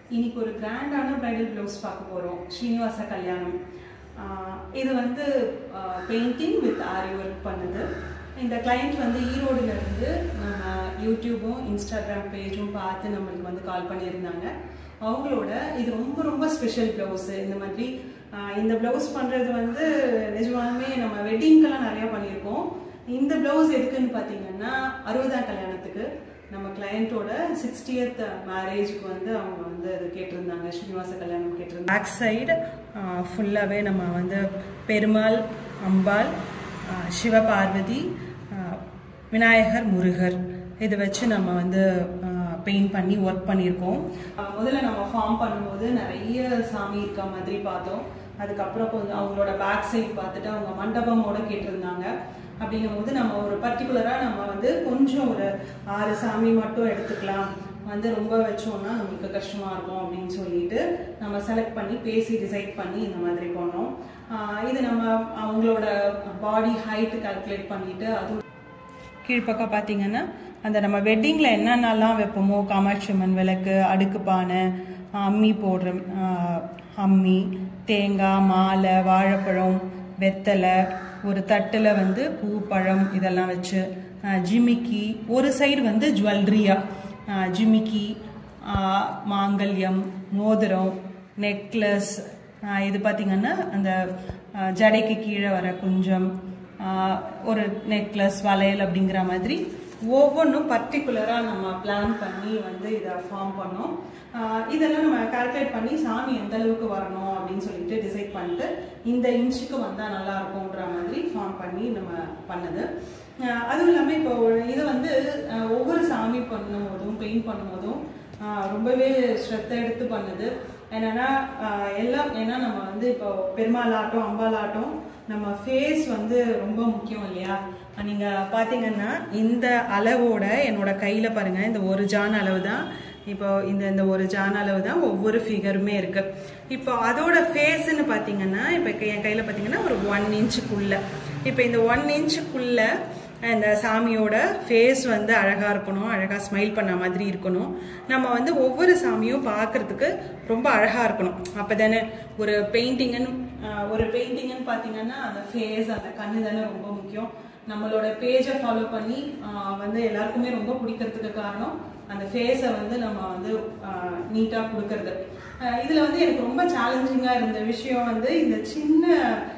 இன்னைக்கு ஒரு கிராண்டான பிரைடல் ப்ளவுஸ் பார்க்க போகிறோம் ஸ்ரீனிவாச கல்யாணம் ஆஹ் இது வந்து பெயிண்டிங் வித் ஆரி ஒர்க் பண்ணுது இந்த கிளைண்ட் வந்து ஈரோடுல இருந்து நம்ம யூடியூபும் இன்ஸ்டாகிராம் பேஜும் பார்த்து நம்மளுக்கு வந்து கால் பண்ணியிருந்தாங்க அவங்களோட இது ரொம்ப ரொம்ப ஸ்பெஷல் ப்ளவுஸு இந்த மாதிரி ஆஹ் இந்த ப்ளவுஸ் பண்ணுறது வந்து நிஜமாலுமே நம்ம வெட்டிங்க்கெல்லாம் நிறையா பண்ணியிருக்கோம் இந்த ப்ளவுஸ் எதுக்குன்னு பார்த்தீங்கன்னா அறுபதாம் கல்யாணத்துக்கு நம்ம கிளையண்ட்டோட சிக்ஸ்டியத் மேரேஜுக்கு வந்து அவங்க வந்து அது கேட்டிருந்தாங்க ஸ்ரீனிவாச கல்யாணம் கேட்டிருந்தாங்க பேக் சைடு ஃபுல்லாகவே நம்ம வந்து பெருமாள் அம்பாள் ஆஹ் சிவபார்வதி ஆஹ் விநாயகர் முருகர் இதை வச்சு நம்ம வந்து பெயிண்ட் பண்ணி ஒர்க் பண்ணியிருக்கோம் ஆஹ் முதல்ல நம்ம ஃபார்ம் பண்ணும்போது நிறைய சாமி இருக்க மாதிரி பார்த்தோம் அதுக்கப்புறம் கொஞ்சம் அவங்களோட பேக் சைடு பார்த்துட்டு அவங்க மண்டபமோட கேட்டிருந்தாங்க அப்படிங்கும்போது நம்ம ஒரு பர்டிகுலராக நம்ம வந்து கொஞ்சம் ஒரு ஆறு சாமி மட்டும் எடுத்துக்கலாம் வந்து ரொம்ப வச்சோம்னா நமக்கு கஷ்டமா இருக்கும் அப்படின்னு சொல்லிட்டு நம்ம செலக்ட் பண்ணி பேசி டிசைட் பண்ணி இந்த மாதிரி பண்ணோம் ஆஹ் இது நம்ம அவங்களோட பாடி ஹைட் கால்குலேட் பண்ணிட்டு அது கீழ்ப்பக்கம் பார்த்தீங்கன்னா அந்த நம்ம வெட்டிங்கில் என்னென்னலாம் வைப்போமோ காமாட்சி அம்மன் விளக்கு அடுக்கு பானை அம்மி போடுற ஆஹ், அம்மி தேங்காய் மாலை வாழைப்பழம் வெத்தலை ஒரு தட்டில் வந்து பூ பழம் இதெல்லாம் வச்சு ஆஹ், ஜிமிக்கி ஒரு சைடு வந்து ஜுவல்லரியா ஜிமிக்கி ஆஹ், மாங்கல்யம் மோதிரம் நெக்லஸ் இது பார்த்தீங்கன்னா அந்த ஆஹ், ஜடைக்கு கீழே வர குஞ்சம் ஆஹ் ஒரு நெக்லஸ் வளையல் அப்படிங்கிற மாதிரி ஒவ்வொன்றும் பர்டிகுலராக நம்ம பிளான் பண்ணி வந்து இதை ஃபார்ம் பண்ணோம் ஆஹ் இதெல்லாம் நம்ம கால்குலேட் பண்ணி சாமி எந்த அளவுக்கு வரணும் அப்படின்னு சொல்லிட்டு டிசைட் பண்ணிட்டு இந்த இன்ச்சுக்கு வந்தால் நல்லா இருக்கும்ன்ற மாதிரி ஃபார்ம் பண்ணி நம்ம பண்ணது ஆஹ் அதுவும் இல்லாமல் இப்போ இது வந்து ஆஹ் ஒவ்வொரு சாமி பண்ணும் போதும் பெயிண்ட் பண்ணும் போதும் ஆஹ் ரொம்பவே ஸ்ரத்த எடுத்து பண்ணுது என்னன்னா ஆஹ் எல்லாம் ஏன்னா நம்ம வந்து இப்போ பெருமாள் ஆட்டம் அம்பாள் ஆட்டம் நம்ம ஃபேஸ் வந்து ரொம்ப முக்கியம் இல்லையா நீங்க பாத்தீங்கன்னா இந்த அளவோட என்னோட கையில பாருங்க இந்த ஒரு ஜான் அளவு தான் இப்போ இந்த இந்த ஒரு ஜான் அளவு தான் ஒவ்வொரு ஃபிகருமே இருக்கு இப்போ அதோட ஃபேஸ்ன்னு பாத்தீங்கன்னா இப்போ என் கையில பாத்தீங்கன்னா ஒரு ஒன் இன்ச்சுக்குள்ள இப்போ இந்த ஒன் இன்ச்சுக்குள்ள இந்த சாமியோட ஃபேஸ் வந்து அழகா இருக்கணும் அழகா ஸ்மைல் பண்ண மாதிரி இருக்கணும் நம்ம வந்து ஒவ்வொரு சாமியும் பார்க்கிறதுக்கு ரொம்ப அழகா இருக்கணும் அப்பதானே ஒரு பெயிண்டிங்னு ஒரு பெயிண்டிங்னு பார்த்தீங்கன்னா அந்த ஃபேஸ் அந்த கண்ணு தானே ரொம்ப முக்கியம் நம்மளோட பேஜை ஃபாலோ பண்ணி ஆஹ் வந்து எல்லாருக்குமே ரொம்ப பிடிக்கிறதுக்கு காரணம் அந்த ஃபேஸை வந்து நம்ம வந்து நீட்டாக கொடுக்கறது ஆஹ் இதுல வந்து எனக்கு ரொம்ப சேலஞ்சிங்காக இருந்த விஷயம் வந்து இந்த சின்ன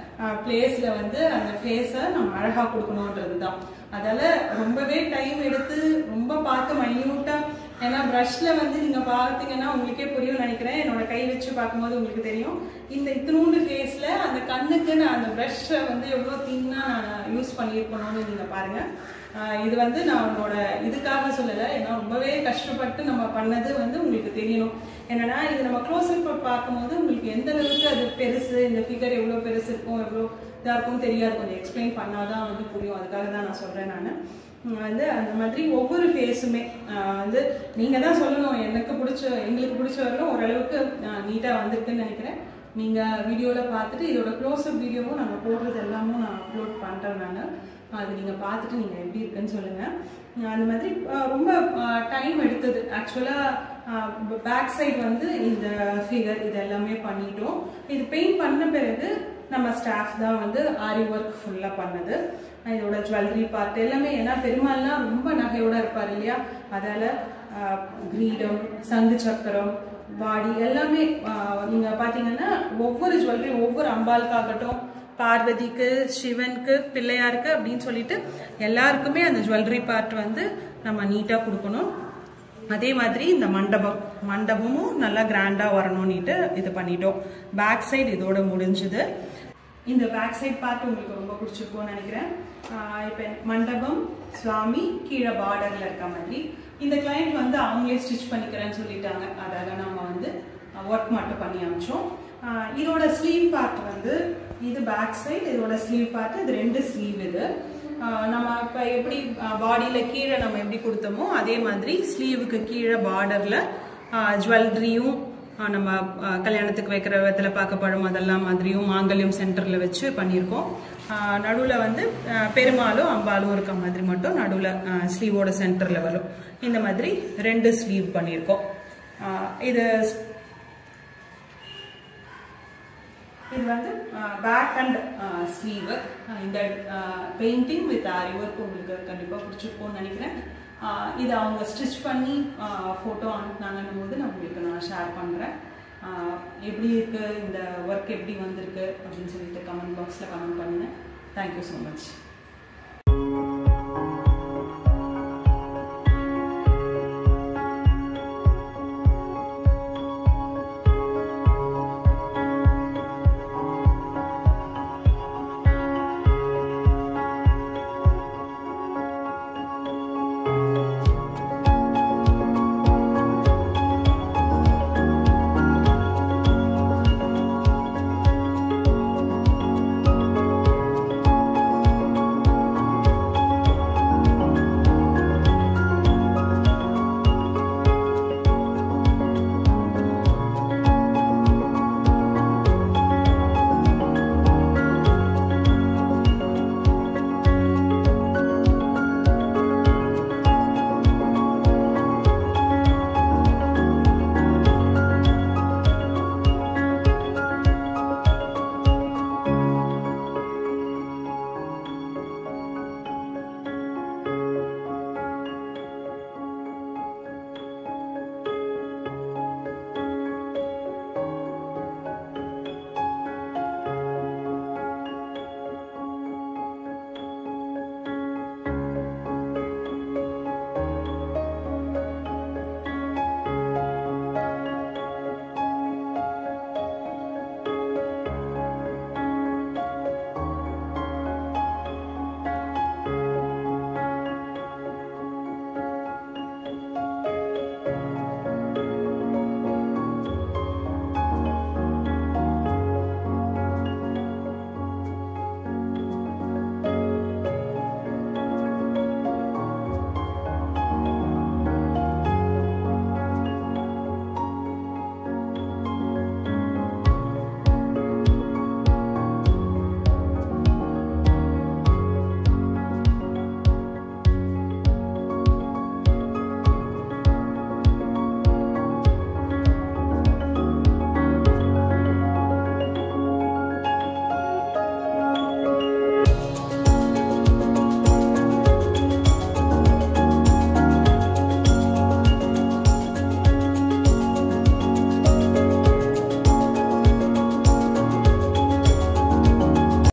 பிளேஸ்ல வந்து அந்த ஃபேஸை நம்ம அழகா கொடுக்கணுன்றது தான் அதால ரொம்பவே டைம் எடுத்து ரொம்ப பார்த்து மைன்யூட்டா ஏன்னா ப்ரஷ்ல வந்து நீங்க பார்த்தீங்கன்னா உங்களுக்கே புரியும் நினைக்கிறேன் என்னோட கை வச்சு பார்க்கும்போது உங்களுக்கு தெரியும் இந்த இத்தினூண்டு ஃபேஸ்ல அந்த கண்ணுக்கு நான் அந்த ப்ரஷ்ஷை வந்து எவ்வளோ தின்னா நான் யூஸ் பண்ணியிருக்கணும்னு நீங்க பாருங்க ஆஹ் இது வந்து நான் உன்னோட இதுக்காக சொல்லலை ஏன்னா ரொம்பவே கஷ்டப்பட்டு நம்ம பண்ணது வந்து உங்களுக்கு தெரியணும் என்னன்னா இது நம்ம க்ளோஸ் அப் பார்க்கும்போது உங்களுக்கு எந்த அளவுக்கு அது பெருசு இந்த ஃபிகர் எவ்வளோ பெருசு இருக்கும் எவ்வளோ இதாக இருக்கும் தெரியாது கொஞ்சம் எக்ஸ்பிளைன் பண்ணாதான் வந்து புரியும் அதுக்காக தான் நான் சொல்கிறேன் நான் வந்து அந்த மாதிரி ஒவ்வொரு ஃபேஸுமே வந்து நீங்கள் தான் சொல்லணும் எனக்கு பிடிச்ச எங்களுக்கு பிடிச்ச வரலும் ஓரளவுக்கு நீட்டாக வந்திருக்குன்னு நினைக்கிறேன் நீங்கள் வீடியோவில் பார்த்துட்டு இதோட க்ளோஸ்அப் வீடியோவும் நாங்கள் போடுறது எல்லாமும் நான் அப்லோட் பண்ணுறேன் நான் அது நீங்கள் பார்த்துட்டு நீங்கள் எப்படி இருக்குன்னு சொல்லுங்கள் அந்த மாதிரி ஆஹ் ரொம்ப டைம் எடுத்தது ஆக்சுவலாக பேக் சைடு வந்து இந்த ஃபிகர் இது எல்லாமே பண்ணிட்டோம் இது பெயிண்ட் பண்ண பிறகு நம்ம ஸ்டாஃப் தான் வந்து ஆரி ஒர்க் ஃபுல்லாக பண்ணது இதோட ஜுவல்லரி பார்ட் எல்லாமே ஏன்னா பெருமாள்லாம் ரொம்ப நகையோட இருப்பார் இல்லையா அதால ஆஹ் கிரீடம் சங்கு சக்கரம் பாடி எல்லாமே ஆஹ் நீங்க பாத்தீங்கன்னா ஒவ்வொரு ஜுவல்லரி ஒவ்வொரு அம்பாளுக்காகட்டும் பார்வதிக்கு சிவனுக்கு பிள்ளையாருக்கு அப்படின்னு சொல்லிட்டு எல்லாருக்குமே அந்த ஜுவல்லரி பார்ட் வந்து நம்ம நீட்டாக கொடுக்கணும் அதே மாதிரி இந்த மண்டபம் மண்டபமும் நல்லா கிராண்டாக வரணும்னுட்டு இது பண்ணிட்டோம் பேக் சைடு இதோட முடிஞ்சுது இந்த பேக் சைடு பார்ட் உங்களுக்கு ரொம்ப பிடிச்சிருக்கும்னு நினைக்கிறேன் இப்போ மண்டபம் சுவாமி கீழே பார்டரில் இருக்க மாதிரி இந்த கிளைண்ட் வந்து அவங்களே ஸ்டிச் பண்ணிக்கிறேன்னு சொல்லிட்டாங்க அதால நம்ம வந்து ஒர்க் மட்டும் பண்ணி அமிச்சோம் ஆஹ் இதோட ஸ்லீவ் பார்ட் வந்து இது பேக் சைடு இதோட ஸ்லீவ் பார்ட் இது ரெண்டு ஸ்லீவ் இது ஆஹ் நம்ம இப்போ எப்படி பாடியில் கீழே நம்ம எப்படி கொடுத்தோமோ அதே மாதிரி ஸ்லீவுக்கு கீழே பார்டரில் ஜுவல்லரியும் நம்ம ஆஹ் கல்யாணத்துக்கு வைக்கிற வெத்தலை பார்க்கப்படும் அதெல்லாம் மாதிரியும் மாங்கல்யம் சென்டரில் வச்சு பண்ணியிருக்கோம் நடுவில் வந்து ஆஹ் பெருமாளும் அம்பாலும் இருக்க மாதிரி மட்டும் நடுவில் ஸ்லீவோட சென்டரில் வரும் இந்த மாதிரி ரெண்டு ஸ்லீவ் பண்ணியிருக்கோம் ஆஹ் இது வந்து பேக் அண்ட் ஸ்லீவ் இந்த பெயிண்டிங் வித் ஆரி ஒர்க் உங்களுக்கு கண்டிப்பாக பிடிச்சிருக்கும்னு நினைக்கிறேன் ஆஹ் இது அவங்க ஸ்டிச் பண்ணி ஃபோட்டோ அனுப்புனாங்கன்னும் போது நான் உங்களுக்கு நான் ஷேர் பண்ணுறேன் எப்படி இருக்குது இந்த ஒர்க் எப்படி வந்திருக்கு அப்படின்னு சொல்லிட்டு கமெண்ட் பாக்ஸில் கமெண்ட் பண்ணுங்கள் தேங்க்யூ ஸோ மச்